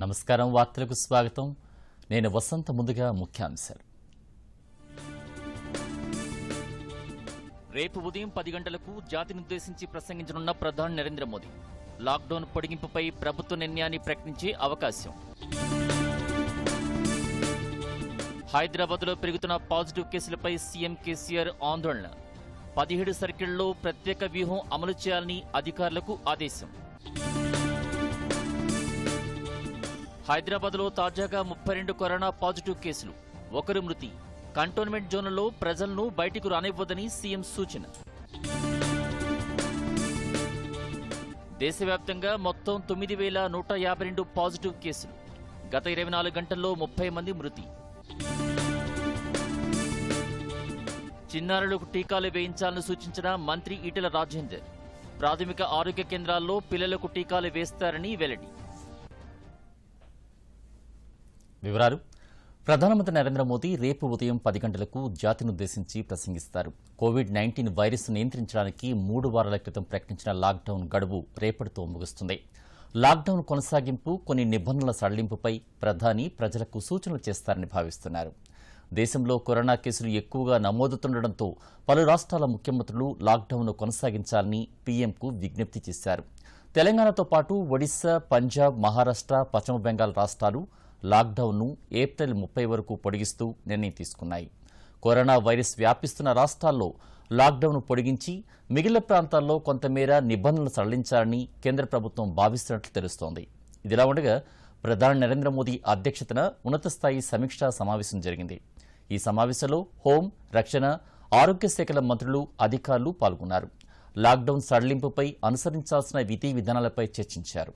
నమస్కారం వార్తలకు స్వాగతం నేను వసంత ముందుగా ముఖ్యాంశాలు రేపు ఉదయం పది గంటలకు జాతినుద్దేశించి ప్రసంగించనున్న ప్రధాని నరేంద్ర మోదీ లాక్డౌన్ పొడిగింపుపై ప్రభుత్వ నిర్ణయాన్ని ప్రకటించే అవకాశం హైదరాబాద్లో పెరుగుతున్న పాజిటివ్ కేసులపై సీఎం కేసీఆర్ ఆందోళన పదిహేడు సర్కిళ్లలో ప్రత్యేక వ్యూహం అమలు చేయాలని అధికారులకు ఆదేశం హైదరాబాద్లో తాజాగా ముప్పై రెండు కరోనా పాజిటివ్ కేసులు ఒకరు మృతి కంటోన్మెంట్ జోన్లలో ప్రజలను బయటికి రానివ్వదని సీఎం సూచన దేశవ్యాప్తంగా మొత్తం తొమ్మిది వేల నూట యాభై రెండు పాజిటివ్ కేసులు గత ఇరవై నాలుగు గంటల్లో ముప్పై మంది మృతి చిన్నారులకు టీకాలు వేయించాలని సూచించిన మంత్రి ఈటెల రాజేందర్ ప్రాథమిక ఆరోగ్య కేంద్రాల్లో పిల్లలకు టీకాలు వేస్తారని వెల్లడి వివరాలు ప్రధానమంత్రి నరేంద్ర మోదీ రేపు ఉదయం పది గంటలకు జాతినుద్దేశించి ప్రసంగిస్తారు కోవిడ్ నైన్టీన్ వైరస్ నియంత్రించడానికి మూడు వారాల క్రితం ప్రకటించిన లాక్డౌన్ గడువు రేపటితో ముగుస్తుంది లాక్డౌన్ కొనసాగింపు కొన్ని నిబంధనల సడలింపుపై ప్రధాని ప్రజలకు సూచనలు చేస్తారని భావిస్తున్నారు దేశంలో కరోనా కేసులు ఎక్కువగా నమోదుతుండటంతో పలు రాష్ట్రాల ముఖ్యమంత్రులు లాక్డౌన్ను కొనసాగించాలని పీఎంకు విజ్ఞప్తి చేశారు తెలంగాణతో పాటు ఒడిశా పంజాబ్ మహారాష్ట్ర పశ్చిమ బెంగాల్ రాష్ట్రాలు లాక్డౌన్ను ఏప్రిల్ ముప్పై వరకు పొడిగిస్తూ నిర్ణయం తీసుకున్నాయి కరోనా వైరస్ వ్యాపిస్తున్న రాష్ట్రాల్లో లాక్డౌన్ పొడిగించి మిగిలిన ప్రాంతాల్లో కొంతమేర నిబంధనలు సడలించాలని కేంద్ర ప్రభుత్వం భావిస్తున్నట్లు తెలుస్తోంది ఇదిలా ఉండగా ప్రధాని నరేంద్ర మోదీ అధ్యక్షతన ఉన్నత స్థాయి సమీక్షా సమావేశం జరిగింది ఈ సమావేశంలో హోం రక్షణ ఆరోగ్య శాఖల మంత్రులు అధికారులు పాల్గొన్నారు లాక్డౌన్ సడలింపుపై అనుసరించాల్సిన విధి విధానాలపై చర్చించారు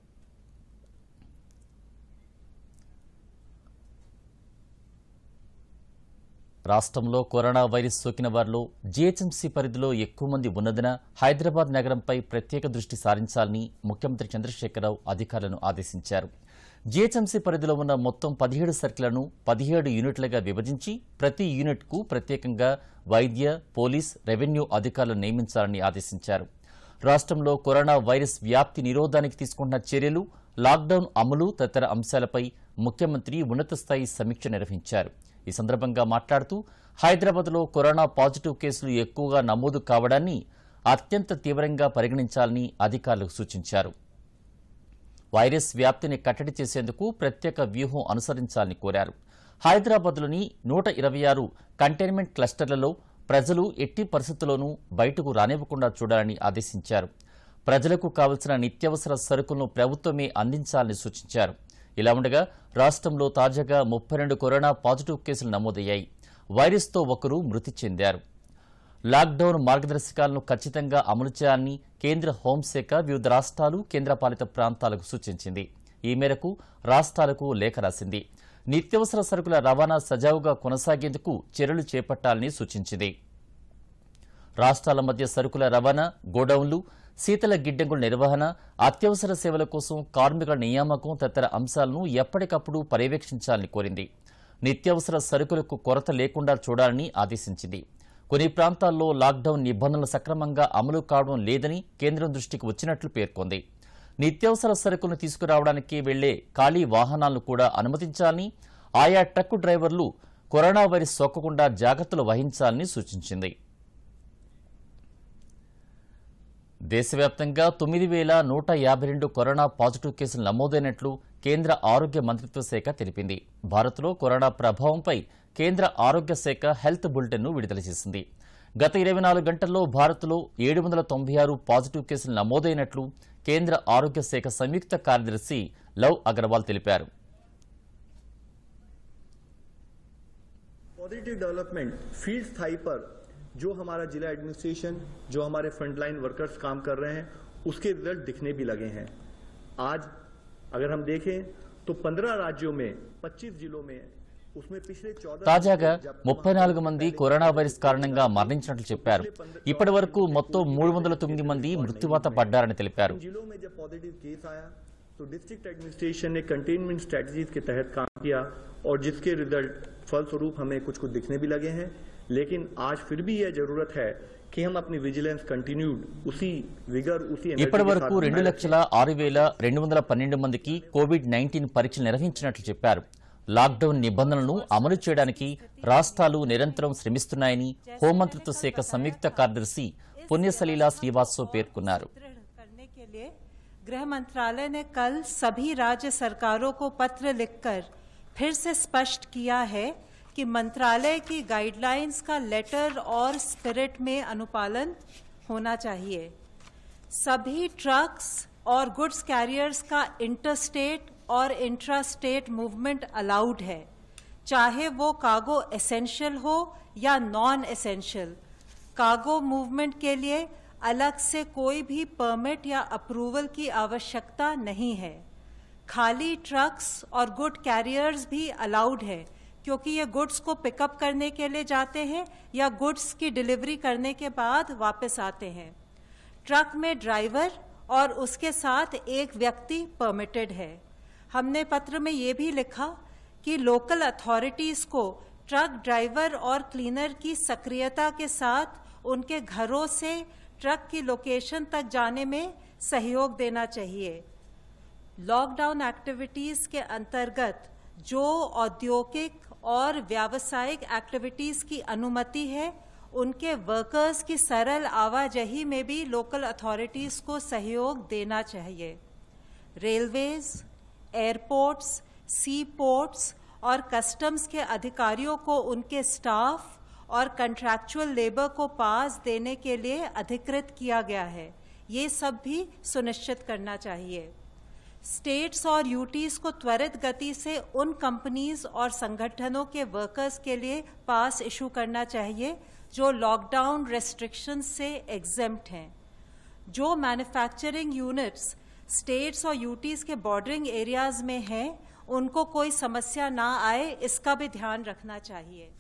రాష్ట్రంలో కరోనా వైరస్ సోకిన వారిలో జీహెచ్ఎంసీ పరిధిలో ఎక్కువ మంది ఉన్నందున హైదరాబాద్ నగరంపై ప్రత్యేక దృష్టి సారించాలని ముఖ్యమంత్రి చంద్రశేఖరరావు అధికారులను ఆదేశించారు జీహెచ్ఎంసీ పరిధిలో ఉన్న మొత్తం పదిహేడు సర్కిళ్లను పదిహేడు యూనిట్లుగా విభజించి ప్రతి యూనిట్కు ప్రత్యేకంగా వైద్య పోలీస్ రెవెన్యూ అధికారులను నియమించాలని ఆదేశించారు రాష్ట్రంలో కరోనా వైరస్ వ్యాప్తి నిరోధానికి తీసుకుంటున్న చర్యలు లాక్డౌన్ అమలు తదితర అంశాలపై ముఖ్యమంత్రి ఉన్నత స్థాయి సమీక్ష నిర్వహించారు ఈ సందర్భంగా మాట్లాడుతూ హైదరాబాద్లో కరోనా పాజిటివ్ కేసులు ఎక్కువగా నమోదు కావడాన్ని అత్యంత తీవ్రంగా పరిగణించాలని అధికారులకు సూచించారు వైరస్ వ్యాప్తిని కట్టడి చేసేందుకు ప్రత్యేక వ్యూహం అనుసరించాలని కోరారు హైదరాబాద్లోని నూట ఇరవై ఆరు కంటైన్మెంట్ క్లస్టర్లలో ప్రజలు ఎట్టి పరిస్థితుల్లోనూ బయటకు రానివ్వకుండా చూడాలని ఆదేశించారు ప్రజలకు కావలసిన నిత్యావసర సరుకులను ప్రభుత్వమే అందించాలని సూచించారు ఇలా ఉండగా రాష్ట్రంలో తాజాగా ముప్పై రెండు కరోనా పాజిటివ్ కేసులు నమోదయ్యాయి వైరస్తో ఒకరు మృతి చెందారు లాక్డౌన్ మార్గదర్శకాలను ఖచ్చితంగా అమలు చేయాలని కేంద్ర హోంశాఖ వివిధ రాష్ట్రాలు కేంద్రపాలిత ప్రాంతాలకు సూచించింది ఈ మేరకు రాష్ట్రాలకు లేఖ రాసింది నిత్యావసర సరుకుల రవాణా సజావుగా కొనసాగేందుకు చర్యలు చేపట్టాలని సూచించింది రాష్ట్రాల మధ్య సరుకుల రవాణా గోడౌన్లు శీతల గిడ్డంగుల నిర్వహణ అత్యవసర సేవల కోసం కార్మికుల నియామకం తదితర అంశాలను ఎప్పటికప్పుడు పర్యవేక్షించాలని కోరింది నిత్యావసర సరుకులకు కొరత లేకుండా చూడాలని ఆదేశించింది కొన్ని ప్రాంతాల్లో లాక్డౌన్ నిబంధనలు సక్రమంగా అమలు కావడం లేదని కేంద్రం దృష్టికి వచ్చినట్లు పేర్కొంది నిత్యావసర సరుకులను తీసుకురావడానికి వెళ్లే ఖాళీ వాహనాలను కూడా అనుమతించాలని ఆయా ట్రక్కు డ్రైవర్లు కరోనా వైరస్ సోకకుండా జాగ్రత్తలు వహించాలని సూచించింది దేశవ్యాప్తంగా తొమ్మిది వేల నూట యాభై రెండు కరోనా పాజిటివ్ కేసులు నమోదైనట్లు కేంద్ర ఆరోగ్య మంత్రిత్వ శాఖ తెలిపింది భారత్లో కరోనా ప్రభావంపై కేంద్ర ఆరోగ్య శాఖ హెల్త్ బులెటిన్ను విడుదల చేసింది గత ఇరవై నాలుగు గంటల్లో భారత్లో ఏడు వందల తొంభై ఆరు పాజిటివ్ కేసులు నమోదైనట్లు కేంద్ర ఆరోగ్య శాఖ సంయుక్త కార్యదర్శి లవ్ అగర్వాల్ తెలిపారు पॉजिटिव डेवलपमेंट फील्ड स्थाई पर जो हमारा जिला एडमिनिस्ट्रेशन जो हमारे फ्रंटलाइन वर्कर्स काम कर रहे हैं उसके रिजल्ट दिखने भी लगे हैं आज अगर हम देखें तो 15 राज्यों में 25 जिलों में उसमें पिछले 14 తాజాగా ముప్పై నాలుగు మంది కరోనా వైరస్ కారణంగా మరణించినట్లు చెప్పారు ఇప్పటి వరకు మొత్తం మూడు వందల తొమ్మిది మంది మృత్యువాత పడ్డారని తెలిపారు इन जिलों में जब पॉजिटिव केस आया तो डिस्ट्रिक्ट एडमिनिस्ट्रेशन ने कंटेनमेंट स्ट्रेटजीज के तहत काम किया और जिसके रिजल्ट फलस्वरूप हमें कुछ कुछ दिखने भी लगे हैं लेकिन आज फिर भी यह जरूरत है कि हम अपनी विजिलेंस कंटिन्यूड उसी विगर उसी energy ఇప్పటి के వరకు साथ రెండు बनाए లక్షల ఆరు వేల రెండు వందల పన్నెండు మందికి కోవిడ్ నైన్టీన్ పరీక్షలు నిర్వహించినట్లు చెప్పారు లాక్డౌన్ నిబంధనలను అమలు చేయడానికి రాష్ట్రాలు నిరంతరం శ్రమిస్తున్నాయని హోంమంత్రిత్వ శాఖ సంయుక్త కార్యదర్శి పుణ్యసలీలా శ్రీవాస్తవ్ పేర్కొన్నారు दृढ़ करने के लिए गृह मंत्रालय ने कल सभी राज्य सरकारों को पत्र लिखकर फिर से स्पष्ट किया है कि मंत्रालय की गाइडलाइंस का लेटर और स्पिरिट में अनुपालन होना चाहिए सभी ट्रक्स और गुड्स कैरियर्स का इंटरस्टेट और इंट्रा स्टेट मूवमेंट अलाउड है चाहे वो कार्गो एसेंशियल हो या नॉन एसेंशियल कार्गो मूवमेंट के लिए अलग से कोई भी परमिट या अप्रूवल की आवश्यकता नहीं है खाली ट्रक्स और गुड कैरियर्स भी अलाउड है क्योंकि ये गुड्स को पिकअप करने के लिए जाते हैं या गुड्स की डिलीवरी करने के बाद वापस आते हैं ट्रक में ड्राइवर और उसके साथ एक व्यक्ति परमिटेड है हमने पत्र में ये भी लिखा कि लोकल अथॉरिटीज को ट्रक ड्राइवर और क्लीनर की सक्रियता के साथ उनके घरों से ट्रक की लोकेशन तक जाने में सहयोग देना चाहिए लॉकडाउन एक्टिविटीज के अंतर्गत जो औद्योगिक और व्यावसायिक एक्टिविटीज की अनुमति है उनके वर्कर्स की सरल आवाजाही में भी लोकल अथॉरिटीज को सहयोग देना चाहिए रेलवेज एयरपोर्ट्स सी पोर्ट्स और कस्टम्स के अधिकारियों को उनके स्टाफ और कंट्रैक्चुअल लेबर को पास देने के लिए अधिकृत किया गया है ये सब भी सुनिश्चित करना चाहिए स्टेट्स और यूटीज को त्वरित गति से उन कंपनीज और संगठनों के वर्कर्स के लिए पास इशू करना चाहिए जो लॉकडाउन रेस्ट्रिक्शन से एग्जेम्प्ट हैं जो मैन्युफैक्चरिंग यूनिट्स स्टेट्स और यूटीज के बॉर्डरिंग एरियाज में हैं उनको कोई समस्या ना आए इसका भी ध्यान रखना चाहिए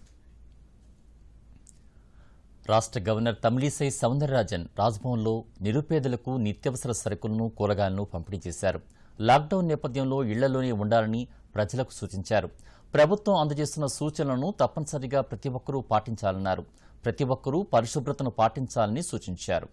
రాష్ట్ర గవర్నర్ తమిళిసై సౌందరరాజన్ రాజ్భవన్లో నిరుపేదలకు నిత్యావసర సరుకులను కూరగాయలను పంపిణీ చేశారు లాక్డౌన్ నేపథ్యంలో ఇళ్లలోనే ఉండాలని ప్రజలకు సూచించారు ప్రభుత్వం అందజేస్తున్న సూచనలను తప్పనిసరిగా ప్రతి ఒక్కరూ పాటించాలన్నారు ప్రతి ఒక్కరూ పరిశుభ్రతను పాటించాలని సూచించారు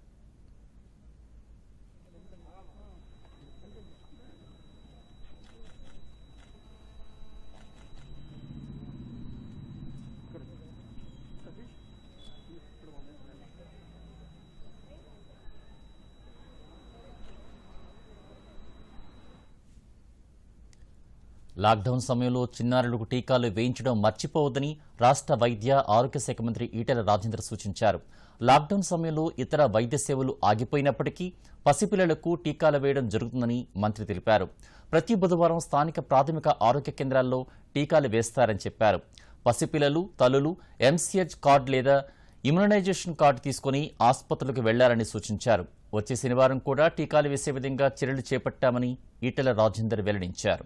లాక్డౌన్ సమయంలో చిన్నారులకు టీకాలు వేయించడం మర్చిపోవద్దని రాష్ట్ర వైద్య ఆరోగ్య శాఖ మంత్రి ఈటెల రాజేంద్ర సూచించారు లాక్డౌన్ సమయంలో ఇతర వైద్య సేవలు ఆగిపోయినప్పటికీ పసిపిల్లలకు టీకాలు వేయడం జరుగుతుందని మంత్రి తెలిపారు ప్రతి బుధవారం స్థానిక ప్రాథమిక ఆరోగ్య కేంద్రాల్లో టీకాలు వేస్తారని చెప్పారు పసిపిల్లలు తల్లులు ఎంసీహెచ్ కార్డు లేదా ఇమ్యునైజేషన్ కార్డు తీసుకుని ఆసుపత్రులకు వెళ్లాలని సూచించారు వచ్చే శనివారం కూడా టీకాలు వేసే విధంగా చర్యలు చేపట్టామని ఈటెల రాజేందర్ వెల్లడించారు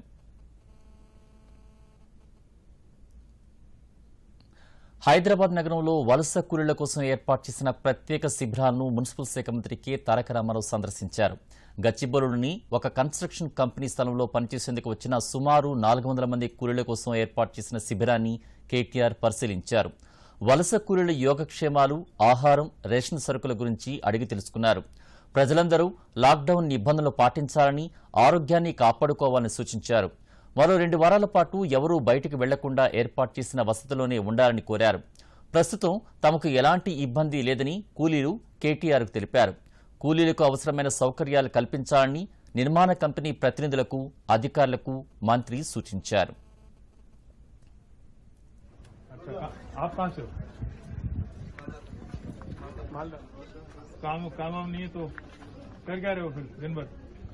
హైదరాబాద్ నగరంలో వలస కూలీల కోసం ఏర్పాటు చేసిన ప్రత్యేక శిబిరాలను మున్సిపల్ శాఖ మంత్రి కె తారక రామారావు సందర్శించారు గచ్చిబౌలిలోని ఒక కన్స్ట్రక్షన్ కంపెనీ స్థలంలో పనిచేసేందుకు వచ్చిన సుమారు నాలుగు వందల మంది కూలీల కోసం ఏర్పాటు చేసిన శిబిరాన్ని కేటీఆర్ పరిశీలించారు వలస కూలీల యోగక్షేమాలు ఆహారం రేషన్ సరుకుల గురించి అడిగి తెలుసుకున్నారు ప్రజలందరూ లాక్డౌన్ నిబంధనలు పాటించాలని ఆరోగ్యాన్ని కాపాడుకోవాలని సూచించారు మరో రెండు వారాల పాటు ఎవరూ బయటకు వెళ్లకుండా ఏర్పాటు చేసిన వసతిలోనే ఉండాలని కోరారు ప్రస్తుతం తమకు ఎలాంటి ఇబ్బంది లేదని కూలీలు కేటీఆర్కు తెలిపారు కూలీలకు అవసరమైన సౌకర్యాలు కల్పించాలని నిర్మాణ కంపెనీ ప్రతినిధులకు అధికారులకు మంత్రి సూచించారు अच्छा का- आप कहाँ से हो मालदा काम काम वाम नहीं है तो कर क्या रहे हो फिर दिन भर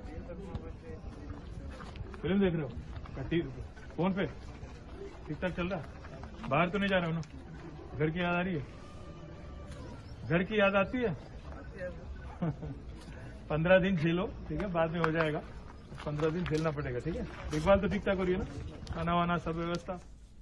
फिल्म देख रहे हो क्या टी- फोन पे ठीक ठाक चल रहा है बाहर तो नहीं जा रहे हो ना घर की याद आ रही है घर की याद आती है पंद्रह दिन झेलो ठीक है बाद में हो जाएगा पंद्रह दिन झेलना पड़ेगा ठीक है देखभाल तो ठीक ठाक हो रही है ना खाना वाना सब व्यवस्था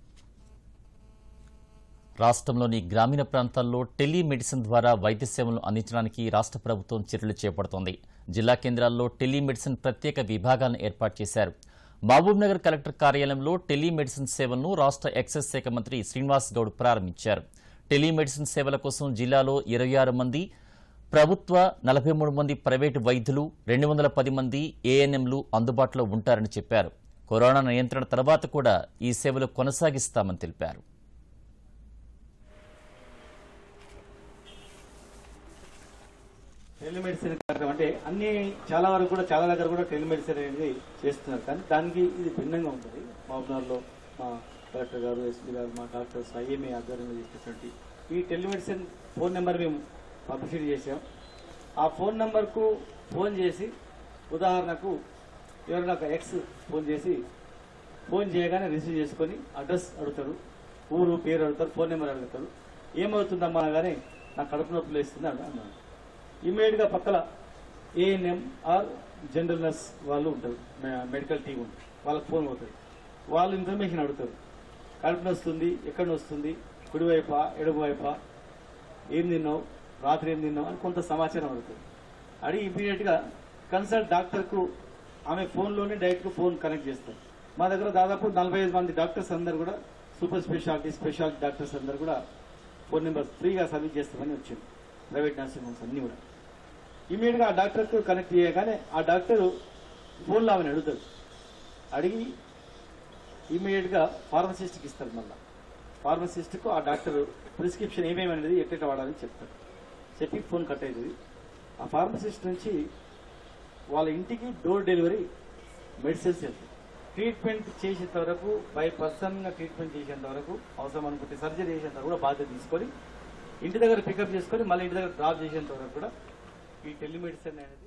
రాష్ట్రంలోని గ్రామీణ ప్రాంతాల్లో టెలిమెడిసిన్ ద్వారా వైద్య సేవలను అందించడానికి రాష్ట్ర ప్రభుత్వం చర్యలు చేపడుతోంది జిల్లా కేంద్రాల్లో టెలిమెడిసిన్ ప్రత్యేక విభాగాలను ఏర్పాటు చేశారు మహబూబ్ నగర్ కలెక్టర్ కార్యాలయంలో టెలిమెడిసిన్ సేవలను రాష్ట్ర ఎక్సైజ్ శాఖ మంత్రి శ్రీనివాస్ గౌడ్ ప్రారంభించారు టెలిమెడిసిన్ సేవల కోసం జిల్లాలో ఇరవై ఆరు మంది ప్రభుత్వ నలభై మూడు మంది ప్రైవేటు వైద్యులు రెండు వందల పది మంది ఏఎన్ఎంలు అందుబాటులో ఉంటారని చెప్పారు కరోనా నియంత్రణ తర్వాత కూడా ఈ సేవలు కొనసాగిస్తామని తెలిపారు టెలిమెడిసిన్ కార్యక్రమం అంటే అన్ని చాలా వరకు కూడా చాలా దగ్గర కూడా టెలిమెడిసిన్ అనేది చేస్తున్నారు కానీ దానికి ఇది భిన్నంగా ఉంటుంది మహబూబ్నగర్లో మా కలెక్టర్ గారు ఎస్పీ గారు మా డాక్టర్స్ ఐఎంఏ ఆధ్వర్యంలో చేసినటువంటి ఈ టెలిమెడిసిన్ ఫోన్ నెంబర్ మేము పబ్లిసిటీ చేసాం ఆ ఫోన్ నెంబర్కు ఫోన్ చేసి ఉదాహరణకు ఎవరైనా ఒక ఎక్స్ ఫోన్ చేసి ఫోన్ చేయగానే రిసీవ్ చేసుకొని అడ్రస్ అడుగుతారు ఊరు పేరు అడుగుతారు ఫోన్ నెంబర్ అడుగుతారు ఏమవుతుందమ్మా అనగానే నాకు కడుపు నొప్పులు వేస్తుంది అని అన్నాను ఇమీడియట్ గా పక్కల ఏఎన్ఎం ఆర్ జనరల్ నర్స్ వాళ్ళు ఉంటారు మె- మెడికల్ టీం ఉంటుంది వాళ్ళకి ఫోన్ అవుతుంది వాళ్ళు ఇన్ఫర్మేషన్ అడుగుతారు కడుపు వస్తుంది ఎక్కడ వస్తుంది కుడివైపా ఎడమవైపా ఏం తిన్నావు రాత్రి ఏం తిన్నావు అని కొంత సమాచారం అడుగుతుంది అడిగి ఇమీడియట్ గా కన్సల్ట్ డాక్టర్ కు ఆమె ఫోన్ లోనే డైరెక్ట్ గా ఫోన్ కనెక్ట్ చేస్తారు మా దగ్గర దాదాపు నలభై ఐదు మంది డాక్టర్స్ అందరు కూడా సూపర్ స్పెషాలిటీ స్పెషాలిటీ డాక్టర్స్ అందరు కూడా ఫోన్ నెంబర్ ఫ్రీగా సర్వీస్ చేస్తామని వచ్చింది ప్రైవేట్ నర్సింగ్ హోమ్స్ అన్ని కూడా ఇమీడియట్ గా ఆ డాక్టర్ కు కనెక్ట్ చేయగానే ఆ డాక్టర్ ఫోన్లో ఆమెను అడుగుతాడు అడిగి ఇమీడియట్ గా ఫార్మసిస్ట్ కి ఇస్తాడు మళ్ళా ఫార్మసిస్ట్ కు ఆ డాక్టర్ ప్రిస్క్రిప్షన్ ఏమేమి అనేది ఎట్ట వాడాలని చెప్తాడు చెప్పి ఫోన్ కట్ అవుతుంది ఆ ఫార్మసిస్ట్ నుంచి వాళ్ళ ఇంటికి డోర్ డెలివరీ మెడిసిన్స్ వెళ్తాయి ట్రీట్మెంట్ చేసేంత వరకు బై పర్సన్ గా ట్రీట్మెంట్ చేసేంత వరకు అవసరం అనుకుంటే సర్జరీ చేసేంత వరకు కూడా బాధ్యత తీసుకొని ఇంటి దగ్గర పికప్ చేసుకొని మళ్ళీ ఇంటి దగ్గర డ్రాప్ చేసేంత వరకు కూడా ఈ టెలిమెడిసిన్ అనేది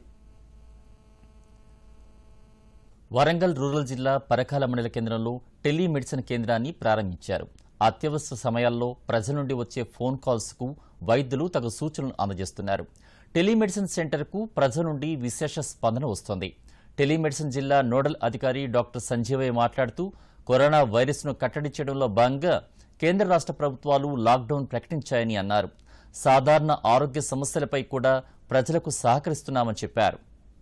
వరంగల్ రూరల్ జిల్లా పరకాల మండల కేంద్రంలో టెలిమెడిసిన్ కేంద్రాన్ని ప్రారంభించారు అత్యవసర సమయాల్లో ప్రజల నుండి వచ్చే ఫోన్ కాల్స్కు వైద్యులు తగు సూచనలు అందజేస్తున్నారు టెలిమెడిసిన్ సెంటర్కు ప్రజల నుండి విశేష స్పందన వస్తోంది టెలిమెడిసిన్ జిల్లా నోడల్ అధికారి డాక్టర్ సంజీవయ్య మాట్లాడుతూ కరోనా వైరస్ను కట్టడి చేయడంలో భాగంగా కేంద్ర రాష్ట్ర ప్రభుత్వాలు లాక్డౌన్ ప్రకటించాయని అన్నారు సాధారణ ఆరోగ్య సమస్యలపై కూడా ప్రజలకు సహకరిస్తున్నామని చెప్పారు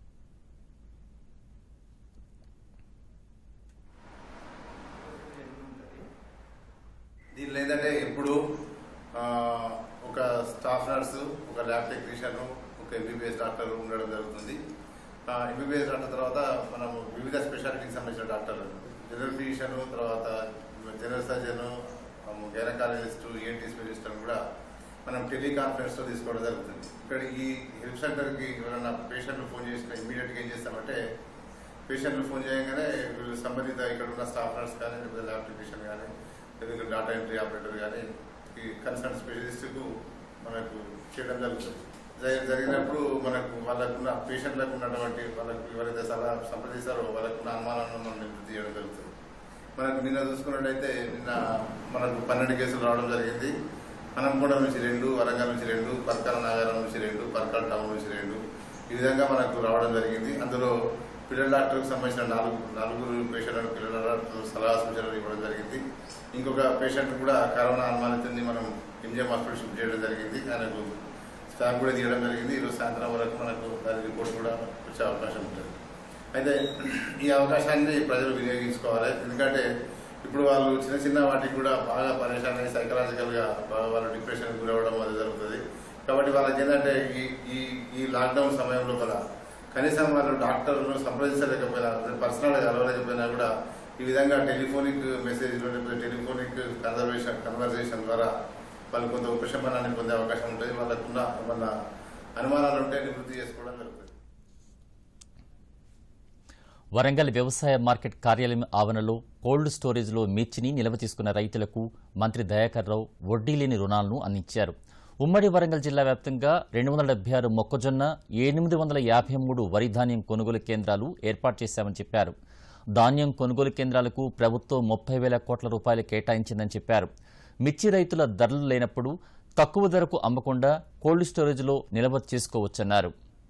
దీనిలో ఏంటంటే ఇప్పుడు ఆ, ఒక స్టాఫ్ నర్సు ఒక ల్యాబ్ టెక్నీషియన్ ఒక ఎంబీబీఎస్ డాక్టర్ ఉండడం జరుగుతుంది ఎంబీబీఎస్ డాక్టర్ తర్వాత మనం వివిధ స్పెషాలిటీకి సంబంధించిన డాక్టర్లు జనరల్ ఫిజిషియన్ తర్వాత general surgeon gynaecologist ENT specialist కూడా మనం టెలికాన్ఫరెన్స్ తో తీసుకోవడం జరుగుతుంది ఇక్కడ ఈ హెల్ప్ సెంటర్ కి ఎవరైనా పేషెంట్లు ఫోన్ చేసిన ఇమీడియట్ గా ఏం చేస్తామంటే పేషెంట్లు ఫోన్ చేయగానే వీళ్ళు సంబంధిత ఇక్కడ ఉన్న స్టాఫ్ నర్స్ కానీ లేకపోతే ల్యాబ్ టెక్నీషియన్ కానీ లేకపోతే డాటా ఎంట్రీ ఆపరేటర్ కానీ ఈ కన్సర్న్ స్పెషలిస్ట్ కు మనకు చేయడం జరుగుతుంది జరి- జరిగినప్పుడు మనకు వాళ్ళకున్న పేషెంట్లకు ఉన్నటువంటి వాళ్ళకు ఎవరైతే సలహా సంప్రదిస్తారో వాళ్ళకున్న అనుమానాలను మనం నివృత్తి చేయడం జరుగుతుంది మనకు నిన్న చూసుకున్నట్టయితే నిన్న మనకు పన్నెండు కేసులు రావడం జరిగింది హనంకొండ నుంచి రెండు వరంగల్ నుంచి రెండు పర్కాల నగరం నుంచి రెండు పర్కాల టౌన్ నుంచి రెండు ఈ విధంగా మనకు రావడం జరిగింది అందులో పిల్లల డాక్టర్కి సంబంధించిన నాలుగు నలుగురు పేషెంట్లను పిల్లల డాక్టర్ సలహా సూచనలు ఇవ్వడం జరిగింది ఇంకొక పేషెంట్ కూడా కరోనా అనుమానితుని మనం ఎంజిఎం హాస్పిటల్ షిఫ్ట్ చేయడం జరిగింది ఆయనకు స్టాంప్ కూడా తీయడం జరిగింది ఈరోజు సాయంత్రం వరకు మనకు దాని రిపోర్ట్ కూడా వచ్చే అవకాశం ఉంటుంది అయితే ఈ అవకాశాన్ని ప్రజలు వినియోగించుకోవాలి ఎందుకంటే ఇప్పుడు వాళ్ళు చిన్న చిన్న వాటికి కూడా బాగా పరేషాన్ అయ్యి సైకలాజికల్ గా బాగా వాళ్ళు డిప్రెషన్ గురవడం అది జరుగుతుంది కాబట్టి వాళ్ళకి ఏంటంటే ఈ ఈ ఈ లాక్డౌన్ సమయంలో కూడా కనీసం వాళ్ళు డాక్టర్లను సంప్రదించలేకపోయినా పర్సనల్ గా కలవలేకపోయినా కూడా ఈ విధంగా టెలిఫోనిక్ మెసేజ్ లేకపోతే టెలిఫోనిక్ కన్వర్సేషన్ కన్వర్సేషన్ ద్వారా వాళ్ళు కొంత ఉపశమనాన్ని పొందే అవకాశం ఉంటుంది వాళ్ళకున్న ఏమన్నా అనుమానాలు ఉంటే నివృత్తి చేసుకోవడం జరుగుతుంది వరంగల్ వ్యవసాయ మార్కెట్ కార్యాలయం ఆవరణలో కోల్డ్ స్టోరేజ్లో మిర్చిని నిల్వ తీసుకున్న రైతులకు మంత్రి దయాకర్ రావు వడ్డీ లేని రుణాలను అందించారు ఉమ్మడి వరంగల్ జిల్లా వ్యాప్తంగా రెండు వందల డెబ్బై ఆరు మొక్కజొన్న ఎనిమిది వందల యాభై మూడు వరి ధాన్యం కొనుగోలు కేంద్రాలు ఏర్పాటు చేశామని చెప్పారు ధాన్యం కొనుగోలు కేంద్రాలకు ప్రభుత్వం ముప్పై వేల కోట్ల రూపాయలు కేటాయించిందని చెప్పారు మిర్చి రైతుల ధరలు లేనప్పుడు తక్కువ ధరకు అమ్మకుండా కోల్డ్ స్టోరేజ్లో నిల్వ చేసుకోవచ్చన్నారు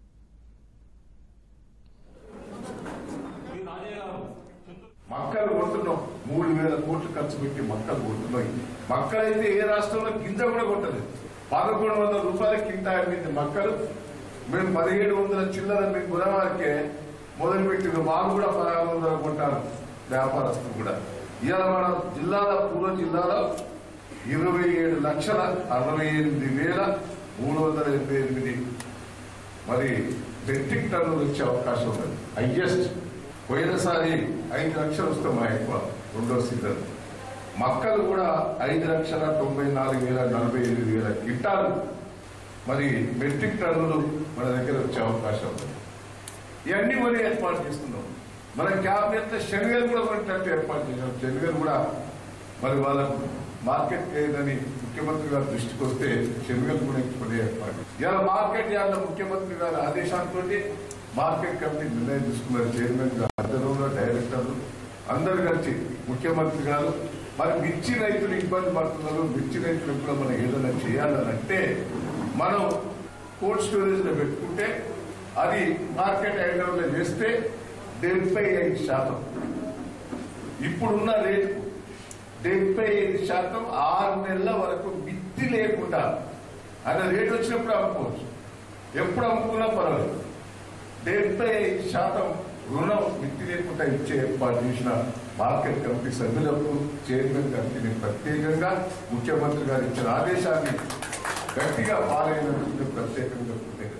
మక్కలు కొంటున్నాం మూడు వేల కోట్లు ఖర్చు పెట్టి మక్కలు కొంటున్నాయి మక్కలైతే ఏ రాష్ట్రంలో గింజ కూడా కొట్టలేదు పదకొండు వందల రూపాయల కింద మీద మక్కలు మేము పదిహేడు వందల చిల్లర మేము గుణవారికే మొదలుపెట్టిన వాళ్ళు కూడా పదహారు వందల కొంటారు వ్యాపారస్తులు కూడా ఇవాళ మన జిల్లాలో పూర్వ జిల్లాలో ఇరవై ఏడు లక్షల అరవై ఎనిమిది వేల మూడు వందల ఎనభై ఎనిమిది మరి మెట్రిక్ టన్నులు వచ్చే అవకాశం ఉంది హైయెస్ట్ పోయినసారి ఐదు లక్షలు వస్తాం మా ఎక్కువ రెండో సీజన్ మక్కలు కూడా ఐదు లక్షల తొంభై నాలుగు వేల నలభై ఎనిమిది వేల గిట్టాలు మరి మెట్రిక్ టన్నులు మన దగ్గర వచ్చే అవకాశం ఉంది ఇవన్నీ మనం ఏర్పాటు చేస్తున్నాం మన క్యాబినెట్ లో శనివేలు కూడా కొనేటట్టు ఏర్పాటు చేసాం శనివేలు కూడా మరి వాళ్ళకు మార్కెట్ లేదని ముఖ్యమంత్రి గారి దృష్టికి వస్తే శనివేలు కూడా కొనే ఏర్పాటు ఇలా మార్కెట్ యార్డ్లో ముఖ్యమంత్రి గారి ఆదేశాలతో మార్కెట్ కమిటీ నిర్ణయం తీసుకున్నారు చైర్మన్ గారు ఆధ్వర్యంలో డైరెక్టర్లు అందరు కలిసి ముఖ్యమంత్రి గారు మరి మిర్చి రైతులు ఇబ్బంది పడుతున్నారు మిర్చి రైతులు కూడా మనం ఏదైనా చేయాలని అంటే మనం కోల్డ్ స్టోరేజ్ లో పెట్టుకుంటే అది మార్కెట్ ఐటమ్లో చేస్తే డెబ్బై ఐదు శాతం ఇప్పుడున్న రేటు డెబ్బై ఐదు శాతం ఆరు నెలల వరకు మిత్తి లేకుండా అన్న రేట్ వచ్చినప్పుడు అమ్ముకోవచ్చు ఎప్పుడు అమ్ముకున్నా పర్వాలేదు డెబ్బై ఐదు శాతం రుణం మిత్తి లేకుండా ఇచ్చే ఏర్పాటు చేసిన మార్కెట్ కమిటీ సభ్యులకు చైర్మన్ కమిటీని ప్రత్యేకంగా ముఖ్యమంత్రి గారు ఇచ్చిన ఆదేశాన్ని గట్టిగా పాలైనందుకు ప్రత్యేకంగా కృతజ్ఞతలు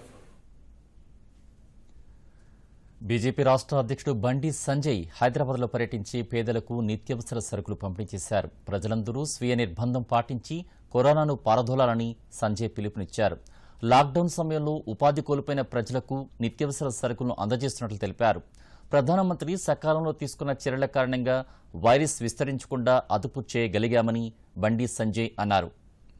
బీజేపీ రాష్ట్ర అధ్యక్షుడు బండి సంజయ్ హైదరాబాద్లో పర్యటించి పేదలకు నిత్యావసర సరుకులు పంపిణీ చేశారు ప్రజలందరూ స్వీయ నిర్బంధం పాటించి కరోనాను పారదోలాలని సంజయ్ పిలుపునిచ్చారు లాక్డౌన్ సమయంలో ఉపాధి కోల్పోయిన ప్రజలకు నిత్యావసర సరుకులను అందజేస్తున్నట్లు తెలిపారు ప్రధానమంత్రి సకాలంలో తీసుకున్న చర్యల కారణంగా వైరస్ విస్తరించకుండా అదుపు చేయగలిగామని బండి సంజయ్ అన్నారు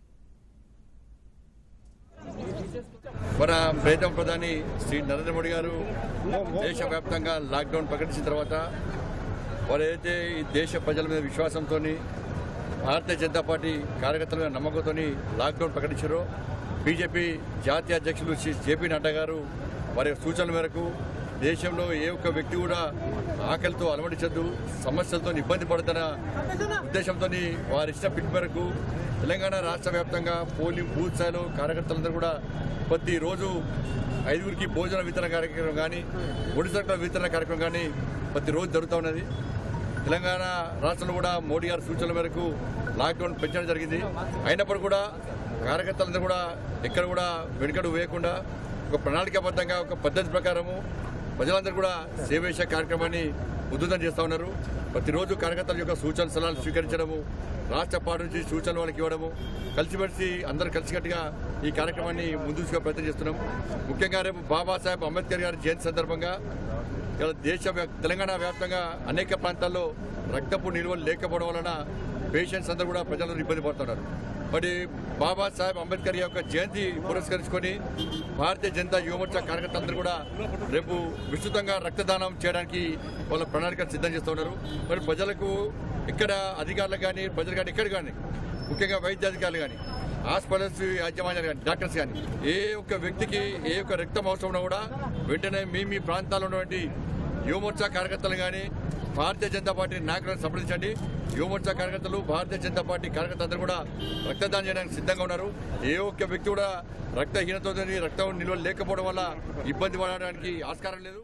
మన ప్రీతం ప్రధాని శ్రీ నరేంద్ర మోడీ గారు దేశవ్యాప్తంగా లాక్డౌన్ ప్రకటించిన తర్వాత వారు ఏదైతే ఈ దేశ ప్రజల మీద విశ్వాసంతో భారతీయ జనతా పార్టీ కార్యకర్తల మీద నమ్మకంతో లాక్డౌన్ ప్రకటించారో బీజేపీ జాతీయ అధ్యక్షులు శ్రీ జేపీ నడ్డా గారు వారి సూచనల మేరకు దేశంలో ఏ ఒక్క వ్యక్తి కూడా ఆకలితో అలమటించద్దు సమస్యలతో ఇబ్బంది పడుతున్న ఉద్దేశంతో వారి ఇష్ట పిట్ మేరకు తెలంగాణ రాష్ట్ర వ్యాప్తంగా పోలింగ్ బూత్ స్థాయిలో కార్యకర్తలందరూ కూడా ప్రతిరోజు ఐదుగురికి భోజన వితరణ కార్యక్రమం కానీ ఒడి సరుకుల వితరణ కార్యక్రమం కానీ ప్రతిరోజు జరుగుతూ ఉన్నది తెలంగాణ రాష్ట్రంలో కూడా మోడీ గారి సూచనల మేరకు లాక్డౌన్ పెంచడం జరిగింది అయినప్పుడు కూడా కార్యకర్తలందరూ కూడా ఎక్కడ కూడా వెనుకడు వేయకుండా ఒక ప్రణాళికాబద్ధంగా ఒక పద్ధతి ప్రకారము ప్రజలందరూ కూడా సేవేశ కార్యక్రమాన్ని ఉద్ధృతం చేస్తూ ఉన్నారు ప్రతిరోజు కార్యకర్తల యొక్క సూచన సలహాలు స్వీకరించడము రాష్ట్ర పార్టీ నుంచి సూచనలు వాళ్ళకి ఇవ్వడము కలిసిమెలిసి అందరూ కలిసికట్టుగా ఈ కార్యక్రమాన్ని ముందుకు తీసుకునే ప్రయత్నం చేస్తున్నాం ముఖ్యంగా రేపు బాబాసాహెబ్ అంబేద్కర్ గారి జయంతి సందర్భంగా ఇలా దేశ వ్యాప్- తెలంగాణ వ్యాప్తంగా అనేక ప్రాంతాల్లో రక్తపు నిల్వలు లేకపోవడం వలన పేషెంట్స్ అందరూ కూడా ప్రజలు ఇబ్బంది పడుతున్నారు మరి బాబాసాహెబ్ అంబేద్కర్ యొక్క జయంతి పురస్కరించుకొని భారతీయ జనతా యువమోర్చా కార్యకర్తలందరూ కూడా రేపు విస్తృతంగా రక్తదానం చేయడానికి వాళ్ళ ప్రణాళిక సిద్ధం చేస్తున్నారు మరి ప్రజలకు ఇక్కడ అధికారులకు కానీ ప్రజలు కానీ ఎక్కడ కానీ ముఖ్యంగా వైద్యాధికారులు కానీ హాస్పిటల్స్ యాజమాన్యాలు కానీ డాక్టర్స్ కానీ ఏ ఒక్క వ్యక్తికి ఏ ఒక్క రక్తం అవసరం ఉన్నా కూడా వెంటనే మీ మీ ప్రాంతాల్లో ఉన్నటువంటి యువమోర్చా కార్యకర్తలు కానీ భారతీయ జనతా పార్టీ నాయకులను సంప్రదించండి యువమోర్చా కార్యకర్తలు భారతీయ జనతా పార్టీ కార్యకర్తలందరూ కూడా రక్తదానం చేయడానికి సిద్ధంగా ఉన్నారు ఏ ఒక్క వ్యక్తి కూడా రక్తహీనతో రక్తం నిల్వ లేకపోవడం వల్ల ఇబ్బంది పడడానికి ఆస్కారం లేదు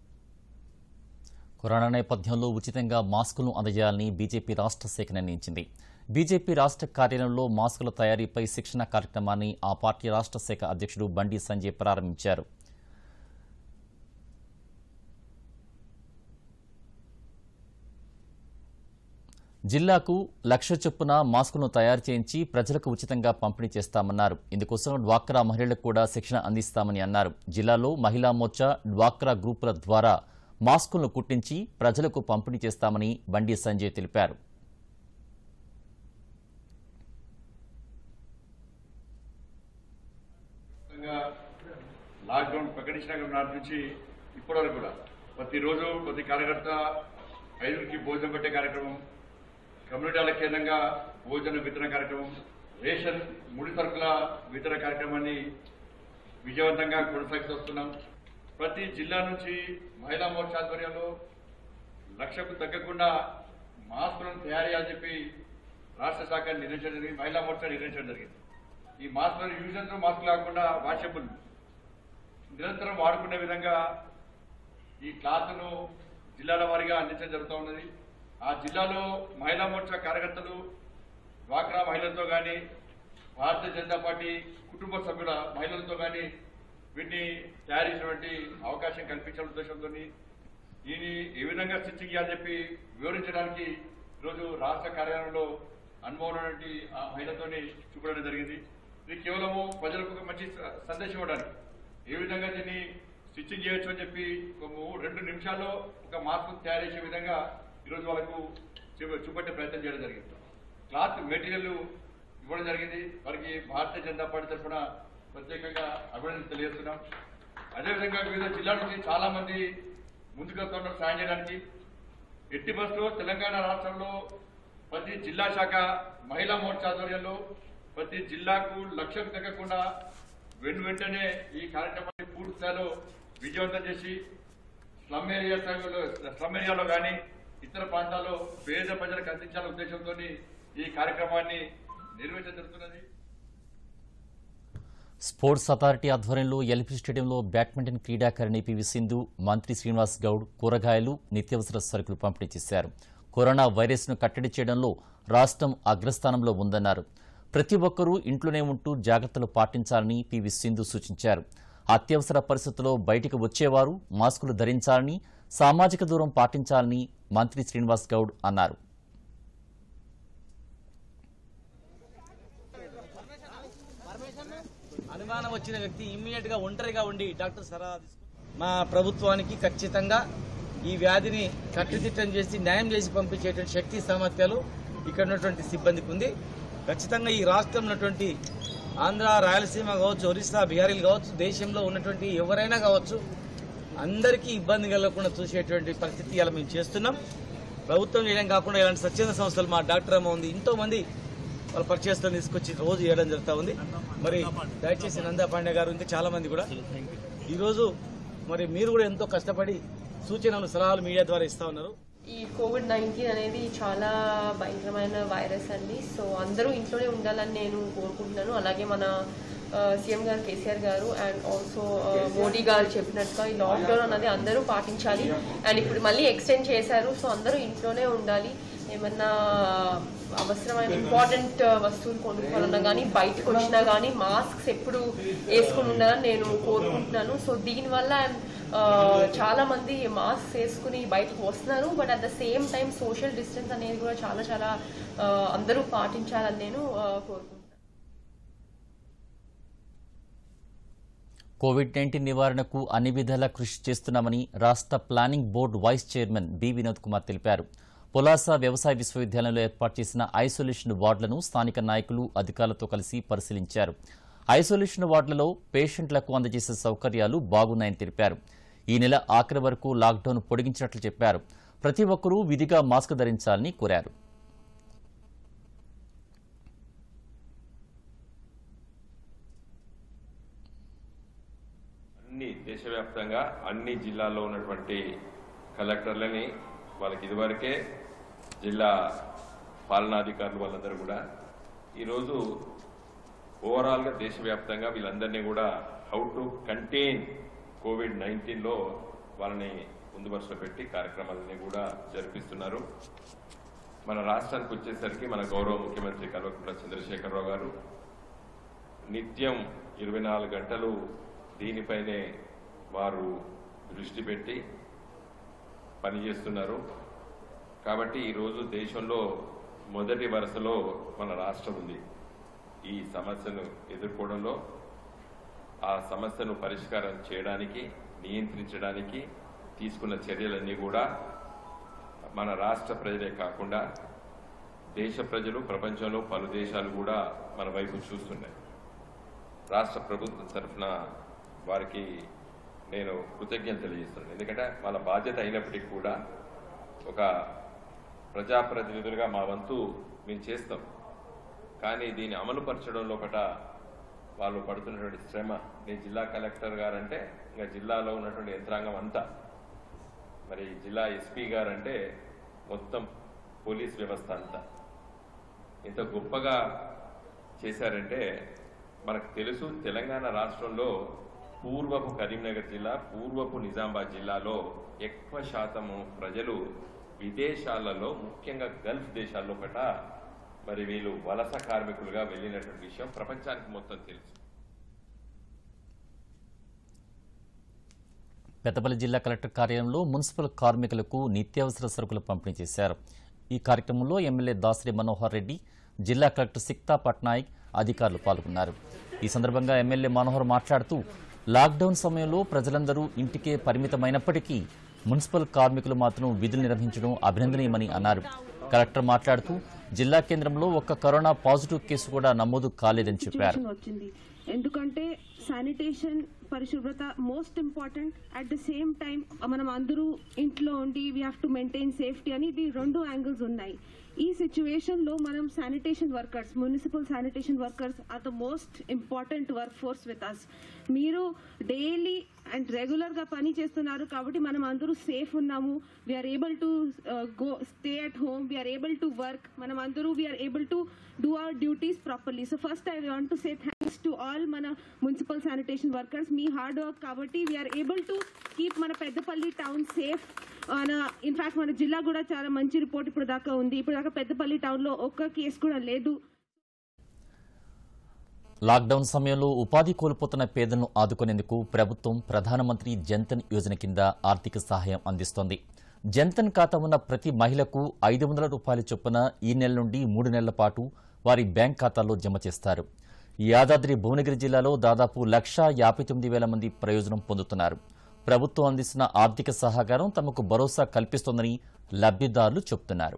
కరోనా నేపథ్యంలో ఉచితంగా మాస్కులను అందజేయాలని బీజేపీ రాష్ట్ర శాఖ నిర్ణయించింది బీజేపీ రాష్ట్ర కార్యాలయంలో మాస్కుల తయారీపై శిక్షణ కార్యక్రమాన్ని ఆ పార్టీ రాష్ట్ర శాఖ అధ్యక్షుడు బండి సంజయ్ ప్రారంభించారు జిల్లాకు లక్ష చొప్పున మాస్కులను తయారు చేయించి ప్రజలకు ఉచితంగా పంపిణీ చేస్తామన్నారు ఇందుకోసం డ్వాక్రా మహిళలకు కూడా శిక్షణ అందిస్తామని అన్నారు జిల్లాలో మహిళా మోర్చా డ్వాక్రా గ్రూపుల ద్వారా మాస్కులను కుట్టించి ప్రజలకు పంపిణీ చేస్తామని బండి సంజయ్ తెలిపారు వ్యాప్తంగా లాక్డౌన్ ప్రకటించిన నాటి నుంచి ఇప్పటి వరకు కూడా ప్రతిరోజు ప్రతి కార్యకర్త ఐదుగురికి భోజనం పెట్టే కార్యక్రమం కమ్యూనిటీల కేంద్రంగా భోజన వితరణ కార్యక్రమం రేషన్ ముడి సరుకుల వితరణ కార్యక్రమాన్ని విజయవంతంగా కొనసాగిస్తూ వస్తున్నాం ప్రతి జిల్లా నుంచి మహిళా మోర్చా ఆధ్వర్యంలో లక్షకు తగ్గకుండా మాస్కులను తయారు చేయాలని చెప్పి రాష్ట్ర శాఖ నిర్ణయించడం జరిగింది మహిళా మోర్చా నిర్ణయించడం జరిగింది ఈ మాస్కులను యూజ్ అంతా మాస్క్ కాకుండా వాషబుల్ నిరంతరం వాడుకునే విధంగా ఈ క్లాత్ను జిల్లాల వారీగా అందించడం జరుగుతూ ఉన్నది ఆ జిల్లాలో మహిళా మోర్చా కార్యకర్తలు డ్వాక్రా డ్వాక్రా మహిళలతో కానీ భారతీయ జనతా పార్టీ కుటుంబ సభ్యుల మహిళలతో కానీ వీటిని తయారు చేసినటువంటి అవకాశం కల్పించిన ఉద్దేశంతో దీన్ని ఏ విధంగా స్టిచ్చింగ్ చేయాలని చెప్పి వివరించడానికి ఈరోజు రాష్ట్ర కార్యాలయంలో అనుభవం ఉన్నటువంటి ఆ మహిళతోని చూపడం జరిగింది ఇది కేవలము ప్రజలకు ఒక మంచి స- సందేశం ఇవ్వడానికి ఏ విధంగా దీన్ని స్టిచ్చింగ్ చేయొచ్చు అని చెప్పి ఒక మూ- రెండు నిమిషాల్లో ఒక మాస్క్ తయారు చేసే విధంగా ఈరోజు వాళ్ళకు చూప- చూపెట్టే ప్రయత్నం చేయడం జరిగింది క్లాత్ మెటీరియల్ ఇవ్వడం జరిగింది వారికి భారతీయ జనతా పార్టీ తరఫున ప్రత్యేకంగా అభినందన తెలియజేస్తున్నాం అదేవిధంగా వివిధ జిల్లాల నుంచి చాలా మంది ముందుకు వస్తున్నారు సాయం చేయడానికి ఎట్టి బస్సులో తెలంగాణ రాష్ట్రంలో ప్రతి జిల్లా శాఖ మహిళా మోర్చా ఆధ్వర్యంలో ప్రతి జిల్లాకు లక్ష్యం తగ్గకుండా వెను వెంటనే ఈ కార్యక్రమాన్ని పూర్తి స్థాయిలో విజయవంతం చేసి స్లమ్ ఏరియా స్థాయిలో స్లమ్ ఏరియాలో కానీ ఇతర ప్రాంతాల్లో పేద ప్రజలకు అందించాలనే ఉద్దేశంతో ఈ కార్యక్రమాన్ని నిర్వహించడం జరుగుతున్నది స్పోర్ట్స్ అథారిటీ ఆధ్వర్యంలో ఎల్పీ స్టేడియంలో బ్యాడ్మింటన్ క్రీడాకారిణి పివి సింధు మంత్రి శ్రీనివాస్ గౌడ్ కూరగాయలు నిత్యావసర సరుకులు పంపిణీ చేశారు కరోనా వైరస్ను కట్టడి చేయడంలో రాష్ట్రం అగ్రస్థానంలో ఉందన్నారు ప్రతి ఒక్కరూ ఇంట్లోనే ఉంటూ జాగ్రత్తలు పాటించాలని పివి సింధు సూచించారు అత్యవసర పరిస్థితుల్లో బయటికి వచ్చేవారు మాస్కులు ధరించాలని సామాజిక దూరం పాటించాలని మంత్రి శ్రీనివాస్ గౌడ్ అన్నారు అనుమానం వచ్చిన వ్యక్తి ఇమ్మీడియట్ గా ఒంటరిగా ఉండి డాక్టర్ సలహా తీసుకు- మా ప్రభుత్వానికి ఖచ్చితంగా ఈ వ్యాధిని కట్టుదిట్టం చేసి న్యాయం చేసి పంపించేటువంటి శక్తి సామర్థ్యాలు ఇక్కడ ఉన్నటువంటి సిబ్బందికి ఉంది ఖచ్చితంగా ఈ రాష్ట్రంలో ఉన్నటువంటి ఆంధ్ర రాయలసీమ కావచ్చు ఒరిస్సా బీహారీలు కావచ్చు దేశంలో ఉన్నటువంటి ఎవరైనా కావచ్చు అందరికీ ఇబ్బంది కలగకుండా చూసేటువంటి పరిస్థితి ఇలా మేము చేస్తున్నాం ప్రభుత్వం చేయడం కాకుండా ఇలాంటి స్వచ్ఛంద సంస్థలు మా డాక్టర్ అమ్మ ఉంది ఎంతో మంది వాళ్ళ పరిచయస్తులను తీసుకొచ్చి రోజు చేయడం జరుగుతూ ఉంది మరి దయచేసి నందా పాండే గారు ఇంకా చాలా మంది కూడా ఈరోజు మరి మీరు కూడా ఎంతో కష్టపడి సూచనలు సలహాలు మీడియా ద్వారా ఇస్తా ఉన్నారు ఈ కోవిడ్ నైన్టీన్ అనేది చాలా భయంకరమైన వైరస్ అండి సో అందరూ ఇంట్లోనే ఉండాలని నేను కోరుకుంటున్నాను అలాగే మన సీఎం గారు కేసీఆర్ గారు అండ్ ఆల్సో మోడీ గారు చెప్పినట్టుగా ఈ లాక్డౌన్ అనేది అందరూ పాటించాలి అండ్ ఇప్పుడు మళ్ళీ ఎక్స్టెండ్ చేశారు సో అందరూ ఇంట్లోనే ఉండాలి ఏమన్నా అవసరమైన ఇంపార్టెంట్ వస్తువులు కొనుక్కోవాలన్నా కానీ బయటకు వచ్చినా కానీ మాస్క్స్ ఎప్పుడు వేసుకుని ఉండాలని నేను కోరుకుంటున్నాను సో దీనివల్ల ఆ, చాలా మంది మాస్క్ వేసుకుని బయటకు వస్తున్నారు but at the same time social distance అనేది కూడా చాలా చాలా ఆ, అందరూ పాటించాలని నేను ఆ, కోరుకుంటున్నాను కోవిడ్ నైన్టీన్ నివారణకు అన్ని విధాలా కృషి చేస్తున్నామని రాష్ట్ర planning board vice chairman B Vinod Kumar తెలిపారు పొలాస వ్యవసాయ విశ్వవిద్యాలయంలో ఏర్పాటు చేసిన ఐసోలేషన్ వార్డులను స్థానిక నాయకులు అధికారులతో కలిసి పరిశీలించారు ఐసోలేషన్ వార్డులలో పేషెంట్లకు అందజేసే సౌకర్యాలు బాగున్నాయని తెలిపారు ఈ నెల ఆఖరి వరకు లాక్డౌన్ పొడిగించినట్లు చెప్పారు ప్రతి ఒక్కరూ విధిగా మాస్క్ ధరించాలని కోరారు అన్ని దేశవ్యాప్తంగా అన్ని జిల్లాల్లో ఉన్నటువంటి కలెక్టర్లని వాళ్ళకి ఇదివరకే జిల్లా పాలనాధికారులు వాళ్ళందరూ కూడా ఈరోజు ఓవరాల్గా దేశవ్యాప్తంగా వీళ్ళందరినీ కూడా హౌ టు కంటైన్ కోవిడ్ నైన్టీన్లో వాళ్ళని ముందు వరుసలో పెట్టి కార్యక్రమాలన్నీ కూడా జరిపిస్తున్నారు మన రాష్ట్రానికి వచ్చేసరికి మన గౌరవ ముఖ్యమంత్రి కల్వకుంట్ల చంద్రశేఖరరావు గారు నిత్యం ఇరవై నాలుగు గంటలు దీనిపైనే వారు దృష్టి పెట్టి పనిచేస్తున్నారు కాబట్టి ఈరోజు దేశంలో మొదటి వరుసలో మన రాష్ట్రం ఉంది ఈ సమస్యను ఎదుర్కోవడంలో ఆ సమస్యను పరిష్కారం చేయడానికి నియంత్రించడానికి తీసుకున్న చర్యలన్నీ కూడా మన రాష్ట్ర ప్రజలే కాకుండా దేశ ప్రజలు ప్రపంచంలో పలు దేశాలు కూడా మన వైపు చూస్తున్నాయి రాష్ట్ర ప్రభుత్వం తరఫున వారికి నేను కృతజ్ఞత తెలియజేస్తున్నాను ఎందుకంటే వాళ్ళ బాధ్యత అయినప్పటికీ కూడా ఒక ప్రజాప్రతినిధులుగా మా వంతు మేము చేస్తాం కానీ దీన్ని అమలుపరచడం లోపట వాళ్ళు పడుతున్నటువంటి శ్రమ నేను జిల్లా కలెక్టర్ గారంటే ఇంకా జిల్లాలో ఉన్నటువంటి యంత్రాంగం అంతా మరి జిల్లా ఎస్పీ గారంటే మొత్తం పోలీస్ వ్యవస్థ అంతా ఇంత గొప్పగా చేశారంటే మనకు తెలుసు తెలంగాణ రాష్ట్రంలో పూర్వపు కరీంనగర్ జిల్లా పూర్వపు నిజామాబాద్ జిల్లాలో ఎక్కువ శాతము ప్రజలు విదేశాలలో ముఖ్యంగా గల్ఫ్ దేశాల్లో పట మరి వీళ్ళు వలస కార్మికులుగా వెళ్ళినటువంటి విషయం ప్రపంచానికి మొత్తం తెలుసు పెద్దపల్లి జిల్లా కలెక్టర్ కార్యాలయంలో మున్సిపల్ కార్మికులకు నిత్యావసర సరుకులు పంపిణీ చేశారు ఈ కార్యక్రమంలో ఎమ్మెల్యే దాసరి మనోహర్ రెడ్డి జిల్లా కలెక్టర్ సిక్తా పట్నాయక్ అధికారులు పాల్గొన్నారు ఈ సందర్భంగా ఎమ్మెల్యే మనోహర్ మాట్లాడుతూ లాక్డౌన్ సమయంలో ప్రజలందరూ ఇంటికే పరిమితమైనప్పటికీ మున్సిపల్ కార్మికులు మాత్రం విధులు నిర్వహించడం అభినందనీయమని అన్నారు కలెక్టర్ మాట్లాడుతూ జిల్లా కేంద్రంలో ఒక్క కరోనా పాజిటివ్ కేసు కూడా నమోదు కాలేదని చెప్పారు సిచ్యువేషన్ వచ్చింది ఎందుకంటే శానిటేషన్ పరిశుభ్రత most important at the same time మనం అందరూ ఇంట్లో ఉండి we have to maintain safety అని ఇది రెండు యాంగిల్స్ ఉన్నాయి ఈ సిచ్యువేషన్ లో మనం sanitation workers municipal sanitation workers are the most important work force with us మీరు డైలీ అండ్ రెగ్యులర్ గా పని చేస్తున్నారు కాబట్టి మనం అందరూ సేఫ్ ఉన్నాము we are able to go stay at home we are able to work మనం అందరూ we are able to do our duties properly so first I want to say thanks to all మన మున్సిపల్ శానిటేషన్ వర్కర్స్ మీ hard work కాబట్టి we are able to keep మన Peddapalli town safe మన in fact మన జిల్లా కూడా చాలా మంచి రిపోర్ట్ ఇప్పుడు దాకా ఉంది ఇప్పుడు దాకా పెద్దపల్లి టౌన్ లో ఒక్క కేసు కూడా లేదు లాక్డౌన్ సమయంలో ఉపాధి కోల్పోతున్న పేదలను ఆదుకునేందుకు ప్రభుత్వం ప్రధానమంత్రి జన్ధన్ యోజన కింద ఆర్థిక సహాయం అందిస్తోంది జన్ధన్ ఖాతా ఉన్న ప్రతి మహిళకు ఐదు వందల రూపాయల చొప్పున ఈ నెల నుండి మూడు నెలల పాటు వారి బ్యాంక్ ఖాతాల్లో జమ చేస్తారు యాదాద్రి భువనగిరి జిల్లాలో దాదాపు లక్షా యాభై తొమ్మిది వేల మంది ప్రయోజనం పొందుతున్నారు ప్రభుత్వం అందిస్తున్న ఆర్థిక సహకారం తమకు భరోసా కల్పిస్తోందని లబ్ధిదారులు చెబుతున్నారు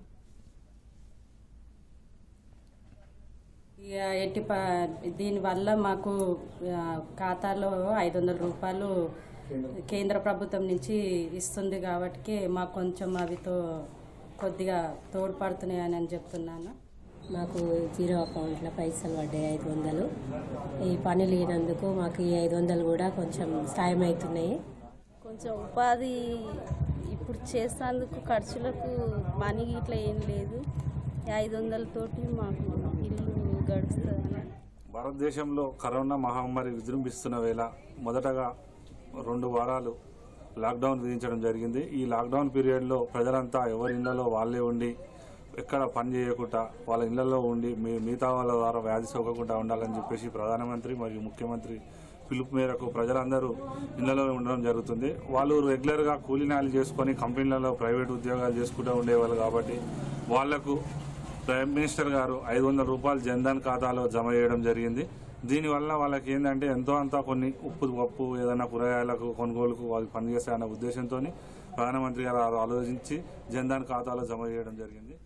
ఇక ఎట్టి ప దీనివల్ల మాకు ఆ, ఖాతాలో ఐదు వందల రూపాయలు కేంద్ర ప్రభుత్వం నుంచి ఇస్తుంది కాబట్టి మాకు కొంచెం అవితో కొద్దిగా తోడ్పడుతున్నాయని అని చెప్తున్నాను మాకు జీరో అకౌంట్లో పైసలు పడ్డాయి ఐదు వందలు ఈ పని లేనందుకు మాకు ఈ ఐదు వందలు కూడా కొంచెం సాయం అవుతున్నాయి కొంచెం ఉపాధి ఇప్పుడు చేసేందుకు ఖర్చులకు మనీ ఇట్లా ఏం లేదు ఈ ఐదు వందలతోటి మాకు ఇల్లు గడుస్తుంది భారతదేశంలో కరోనా మహమ్మారి విజృంభిస్తున్న వేళ మొదటగా రెండు వారాలు లాక్డౌన్ విధించడం జరిగింది ఈ లాక్డౌన్ పీరియడ్లో ప్రజలంతా ఎవరి ఇళ్లలో వాళ్ళే ఉండి ఎక్కడ పని చేయకుండా వాళ్ళ ఇళ్లలో ఉండి మీ- మిగతా వాళ్ళ ద్వారా వ్యాధి సోకకుండా ఉండాలని చెప్పేసి ప్రధానమంత్రి మరియు ముఖ్యమంత్రి పిలుపు మేరకు ప్రజలందరూ ఇళ్లలో ఉండడం జరుగుతుంది వాళ్ళు రెగ్యులర్గా కూలీనాలు చేసుకొని కంపెనీలలో ప్రైవేట్ ఉద్యోగాలు చేసుకుంటూ ఉండేవాళ్ళు కాబట్టి వాళ్లకు ప్రైమ్ మినిస్టర్ గారు ఐదు వందల రూపాయలు జన్ధన్ ఖాతాలో జమ చేయడం జరిగింది దీనివల్ల వాళ్ళకి ఏంటంటే ఎంతో అంతా కొన్ని ఉప్పు పప్పు ఏదైనా కూరగాయలకు కొనుగోలుకు వాళ్ళు పనిచేస్తాయన్న ఉద్దేశంతో ప్రధానమంత్రి గారు ఆలోచించి జన్ధన్ ఖాతాలో జమ చేయడం జరిగింది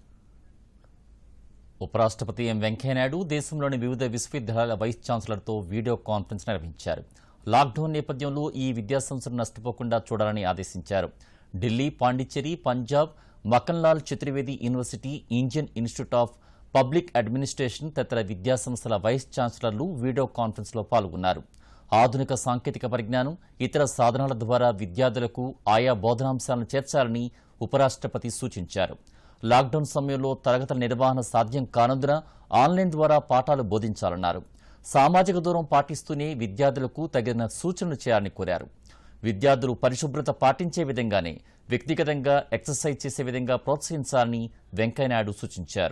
ఉపరాష్ట్రపతి ఎం వెంకయ్యనాయుడు దేశంలోని వివిధ విశ్వవిద్యాలయాల వైస్ ఛాన్సలర్తో వీడియో కాన్ఫరెన్స్ నిర్వహించారు లాక్డౌన్ నేపథ్యంలో ఈ విద్యాసంస్థలు నష్టపోకుండా చూడాలని ఆదేశించారు Delhi Pondicherry Punjab Makhanlal Chaturvedi university Indian institute of public administration తదితర విద్యాసంస్థల వైస్ ఛాన్సలర్లు వీడియో కాన్ఫరెన్స్లో పాల్గొన్నారు ఆధునిక సాంకేతిక పరిజ్ఞానం ఇతర సాధనాల ద్వారా విద్యార్థులకు ఆయా బోధనాంశాలను చేర్చాలని ఉపరాష్ట్రపతి సూచించారు లాక్డౌన్ సమయంలో తరగతుల నిర్వహణ సాధ్యం కానందున ఆన్లైన్ ద్వారా పాఠాలు బోధించాలన్నారు సామాజిక దూరం పాటిస్తూనే విద్యార్థులకు తగిన సూచనలు చేయాలని కోరారు విద్యార్థులు పరిశుభ్రత పాటించే విధంగానే వ్యక్తిగతంగా ఎక్సర్సైజ్ చేసే విధంగా ప్రోత్సహించాలని వెంకయ్యనాయుడు సూచించారు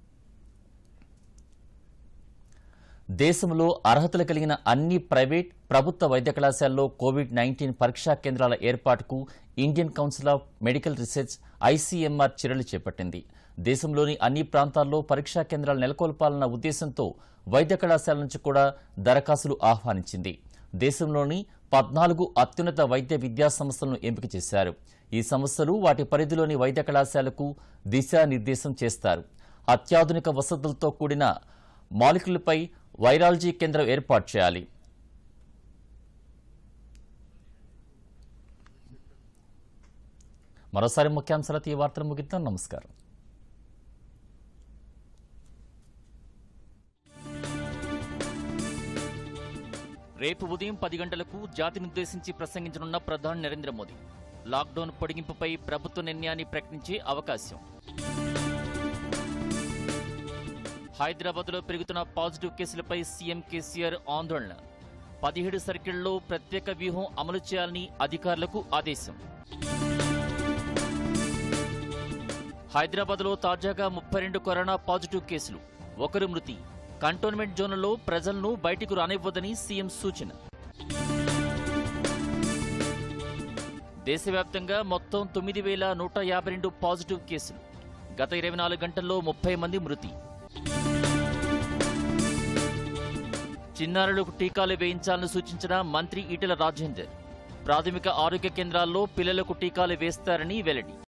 దేశంలో అర్హతలు కలిగిన అన్ని ప్రైవేట్ ప్రభుత్వ వైద్య కళాశాలలో కోవిడ్ నైన్టీన్ పరీక్షా కేంద్రాల ఏర్పాటుకు Indian council of medical research ICMR చర్యలు చేపట్టింది దేశంలోని అన్ని ప్రాంతాల్లో పరీక్షా కేంద్రాలు నెలకొల్పాలన్న ఉద్దేశంతో వైద్య కళాశాల నుంచి కూడా దరఖాస్తులు ఆహ్వానించింది దేశంలోని పద్నాలుగు అత్యున్నత వైద్య విద్యా సంస్థలను ఎంపిక చేశారు ఈ సంస్థలు వాటి పరిధిలోని వైద్య కళాశాలకు దిశానిర్దేశం చేస్తారు అత్యాధునిక వసతులతో కూడిన మాలిక్యులపై వైరాలజీ కేంద్రం ఏర్పాటు చేయాలి మరోసారి ముఖ్యాంశాలతో ఈ వార్తలు ముగిద్దాం నమస్కారం రేపు ఉదయం పది గంటలకు జాతినుద్దేశించి ప్రసంగించనున్న ప్రధాని నరేంద్ర మోదీ లాక్డౌన్ పొడిగింపుపై ప్రభుత్వ నిర్ణయాన్ని ప్రకటించే అవకాశం హైదరాబాద్లో పెరుగుతున్న పాజిటివ్ కేసులపై సీఎం కేసీఆర్ ఆందోళన పదిహేడు సర్కిళ్లలో ప్రత్యేక వ్యూహం అమలు చేయాలని అధికారులకు ఆదేశం హైదరాబాద్లో తాజాగా ముప్పై రెండు కరోనా పాజిటివ్ కేసులు ఒకరు మృతి కంటోన్మెంట్ జోన్లలో ప్రజలను బయటికి రానివ్వదని సీఎం సూచన దేశవ్యాప్తంగా మొత్తం తొమ్మిది వేల నూట యాభై రెండు పాజిటివ్ కేసులు గత ఇరవై నాలుగు గంటల్లో ముప్పై మంది మృతి చిన్నారులకు టీకాలు వేయించాలని సూచించిన మంత్రి ఈటెల రాజేందర్ ప్రాథమిక ఆరోగ్య కేంద్రాల్లో పిల్లలకు టీకాలు వేస్తారని వెల్లడి